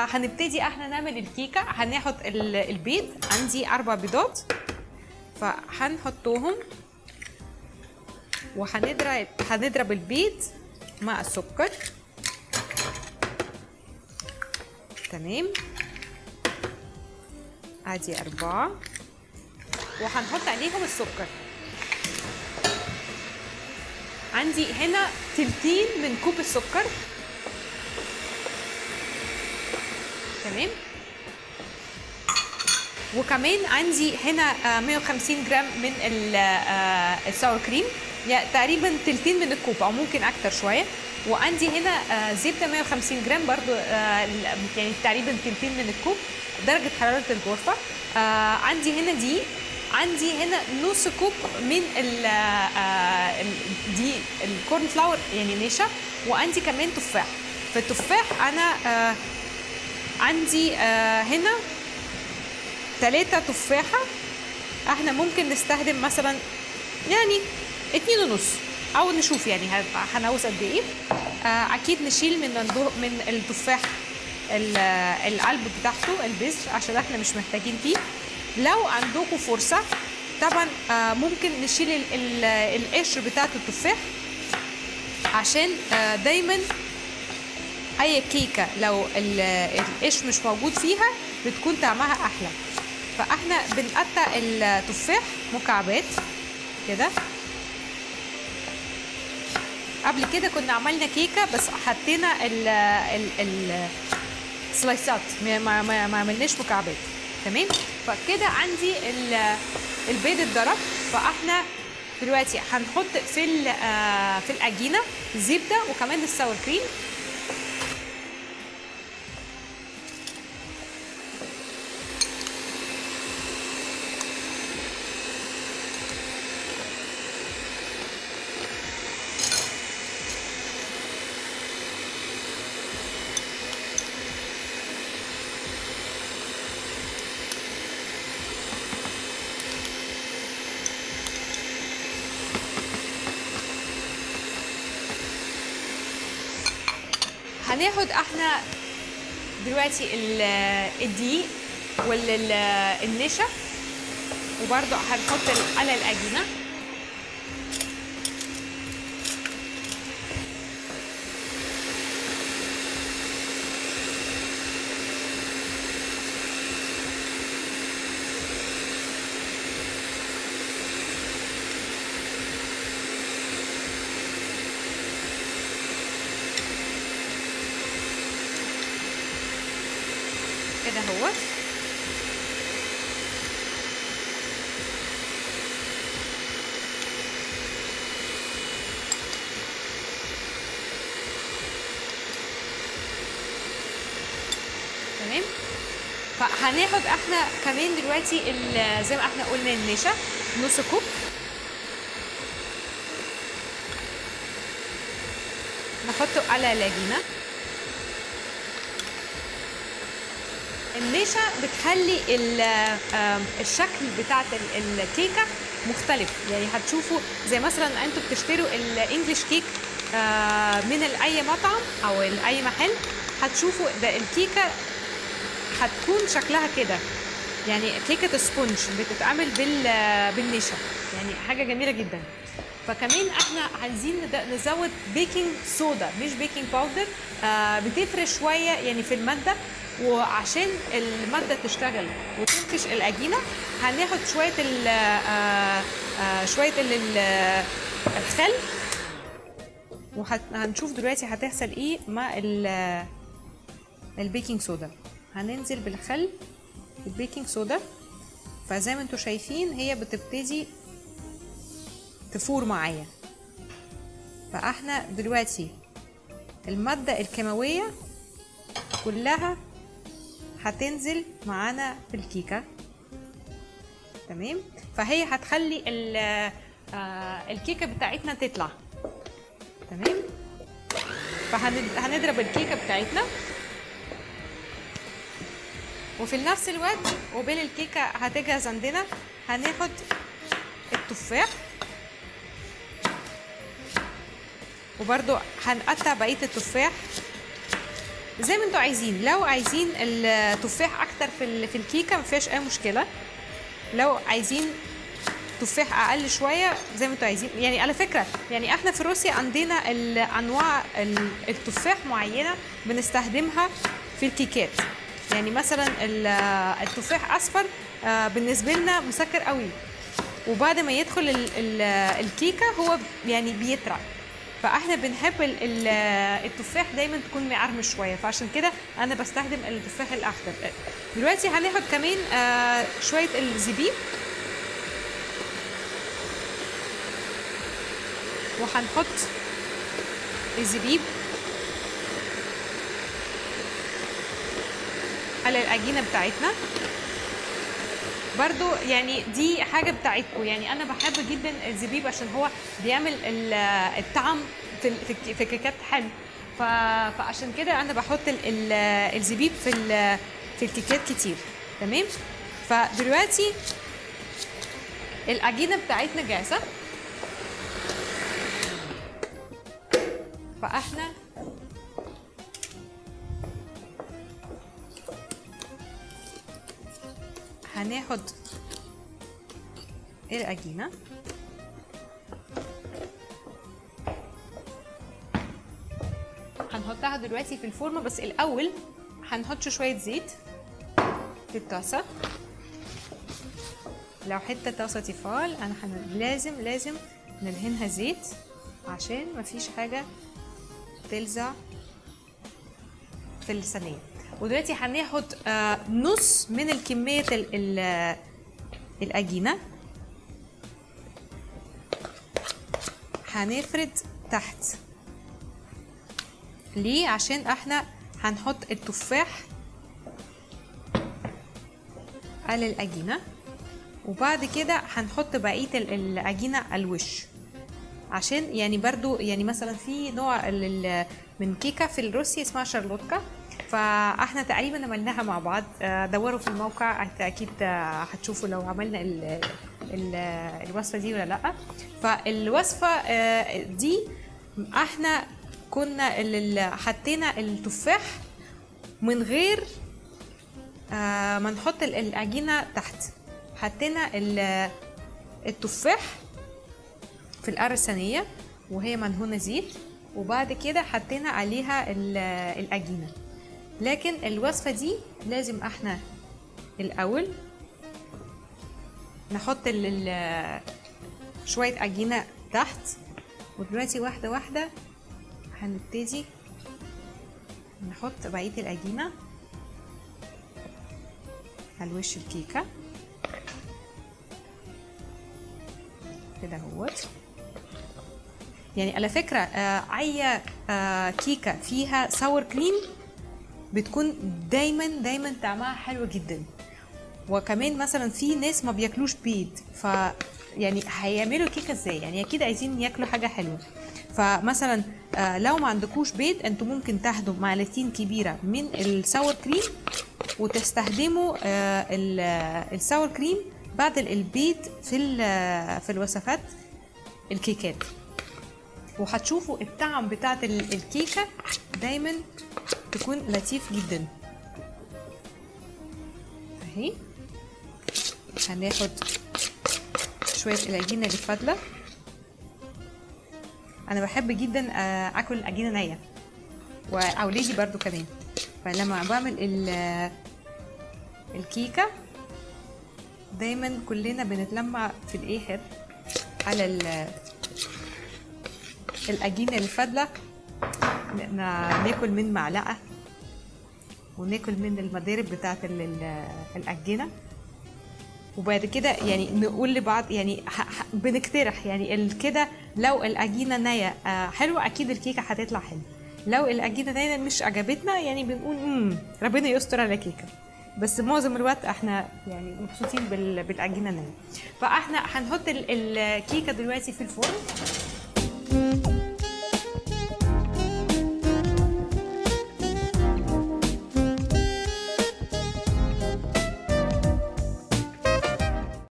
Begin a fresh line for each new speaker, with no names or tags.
فهنبتدي احنا نعمل الكيكه هناخد ال- البيض عندي اربع بيضات فهنحطهم وهنضرب هنضرب البيض مع السكر تمام ادي اربعه وهنحط عليهم السكر عندي هنا تلتين من كوب السكر تمام وكمان عندي هنا آه، 150 جرام من ال- آه، الساور كريم يعني تقريبا تلتين من الكوب او ممكن اكتر شويه وعندي هنا آه، زبده 150 جرام برضو آه، يعني تقريبا تلتين من الكوب درجه حراره الغرفه آه، عندي هنا دي عندي هنا نص كوب من ال آه، ال- دي الكورن فلاور يعني نشا وعندي كمان تفاح فالتفاح انا آه، عندي آه، هنا ثلاثة تفاحة احنا ممكن نستخدم مثلا يعني اتنين ونص او نشوف يعني هيبقى هنعوز قد ايه آه، اكيد نشيل من الضو- من التفاح ال- القلب بتاعته البذر عشان احنا مش محتاجين فيه لو عندكم فرصة طبعا آه، ممكن نشيل ال- ال- القشر بتاعت التفاح عشان آه، دايما اي كيكه لو ال- القش مش موجود فيها بتكون طعمها احلى فاحنا بنقطع التفاح مكعبات كده قبل كده كنا عملنا كيكه بس حطينا ال ال ال سلايسات ما ما ما ما عملناش مكعبات تمام فكده عندي ال- البيض اتضرب فاحنا دلوقتي هنحط في ال- آه، في العجينه زبده وكمان الساور كريم هناخد احنا دلوقتي ال- الدقيق والنشا وبرضو هنحط ال- على العجينه كده اهوت تمام فهناخد احنا كمان دلوقتي ال- زي ما احنا قلنا النشا نص كوب نحطه على العجينه النشا بتخلي ال- آم، الشكل بتاعت ال- الكيكه مختلف يعني هتشوفوا زي مثلا انتوا بتشتروا الانجليش كيك آه، من اي مطعم او اي محل هتشوفوا ده الكيكه هتكون شكلها كده يعني كيكه سبونج بتتعمل بال بالنشا يعني حاجه جميله جدا فكمان احنا عايزين ند- نزود بيكنج صودا مش بيكنج باودر آه بتفرق شويه يعني في الماده وعشان الماده تشتغل وتنفش العجينه هناخد شويه ال آه آه شويه ال- ال- الخل وهنشوف دلوقتي هتحصل ايه مع ال- البيكنج صودا هننزل بالخل البيكنج صودا فزي ما انتوا شايفين هي بتبتدي تفور معايا فاحنا دلوقتي المادة الكيماوية كلها هتنزل معانا في الكيكة تمام فهي هتخلي ال- آه، الكيكة بتاعتنا تطلع تمام فهنضرب الكيكة بتاعتنا وفي نفس الوقت قبل الكيكة هتجهز عندنا هناخد التفاح وبرضو هنقطع بقية التفاح زي ما انتوا عايزين لو عايزين التفاح اكتر في ال- في الكيكه ما فيهاش اي مشكله لو عايزين تفاح اقل شويه زي ما انتوا عايزين يعني على فكره يعني احنا في روسيا عندنا ال- انواع ال- التفاح معينه بنستخدمها في الكيكات يعني مثلا ال- التفاح اصفر آه، بالنسبه لنا مسكر قوي وبعد ما يدخل ال ال الكيكه هو يعني بيطرى فاحنا بنحب ال ال التفاح دايما تكون معرمش شويه فعشان كده انا بستخدم التفاح الاخضر دلوقتي هناخد كمان آه، شويه الزبيب وهنحط الزبيب على العجينه بتاعتنا برضو يعني دي حاجه بتاعتكم يعني انا بحب جدا الزبيب عشان هو بيعمل ال- الطعم في ال- في الك- في الكيكات حلو ف- فعشان كده انا بحط ال- ال- الزبيب في ال- في الكيكات كتير تمام فدلوقتي العجينه بتاعتنا جاهزه فاحنا هناخد العجينة هنحطها دلوقتي في الفرن بس الأول هنحط شوية زيت في الطاسة لو حتة طاسة تيفال أنا هن... لازم لازم ندهنها زيت عشان مفيش حاجة تلزق في الصينية ودلوقتي هناخد آه، نص من الكمية ال- ال- العجينة هنفرد تحت ليه عشان احنا هنحط التفاح على العجينة وبعد كده هنحط بقية ال- العجينة على الوش عشان يعني برضو يعني مثلا في نوع ال- ال- من كيكة في الروسي اسمها شارلوتكا فاحنا تقريبا عملناها مع بعض آه، دوروا في الموقع هت- اكيد آه، هتشوفوا لو عملنا ال ال الوصفة دي ولا لا فالوصفة آه، دي احنا كنا ال- ال- حطينا التفاح من غير آه، ما نحط ال- العجينة تحت حطينا ال- التفاح في القرة الصينية وهي مدهونة زيت وبعد كده حطينا عليها ال- العجينة لكن الوصفة دي لازم احنا الأول نحط ال- ال- شوية عجينة تحت ودلوقتي واحدة واحدة هنبتدي نحط بقية العجينة على وش الكيكة كده اهوت يعني على فكرة آه أي آه كيكة فيها ساور كريم بتكون دايما دايما طعمها حلو جدا وكمان مثلا في ناس ما بياكلوش بيض ف يعني هيعملوا كيكه ازاي يعني اكيد عايزين ياكلوا حاجه حلوه فمثلا آه، لو ما عندكوش بيض انتوا ممكن تاخدوا معلقتين كبيره من الساور كريم وتستخدموا آه، ال- آه، الساور كريم بعد البيض في ال- في الوصفات الكيكات وهتشوفوا الطعم بتاعت ال- الكيكه دايما تكون لطيف جدا اهي هناخد شويه العجينه اللي فاضله انا بحب جدا آه، اكل العجينه نيه واولادي برضو كمان فلما بعمل ال- الكيكه دايما كلنا بنتلمع في الاخر على ال- العجينه الفاضله ن- ناكل من معلقه وناكل من المضارب بتاعت ال- ال- العجينه وبعد كده يعني نقول لبعض يعني ح- ح- بنقترح يعني ال- كده لو العجينه نيه آه، حلوه اكيد الكيكه هتطلع حلوه لو العجينه نيه مش عجبتنا يعني بنقول امم ربنا يستر على كيكه بس معظم الوقت احنا يعني مبسوطين بال- بالعجينه نيه فاحنا هنحط ال- الكيكه دلوقتي في الفرن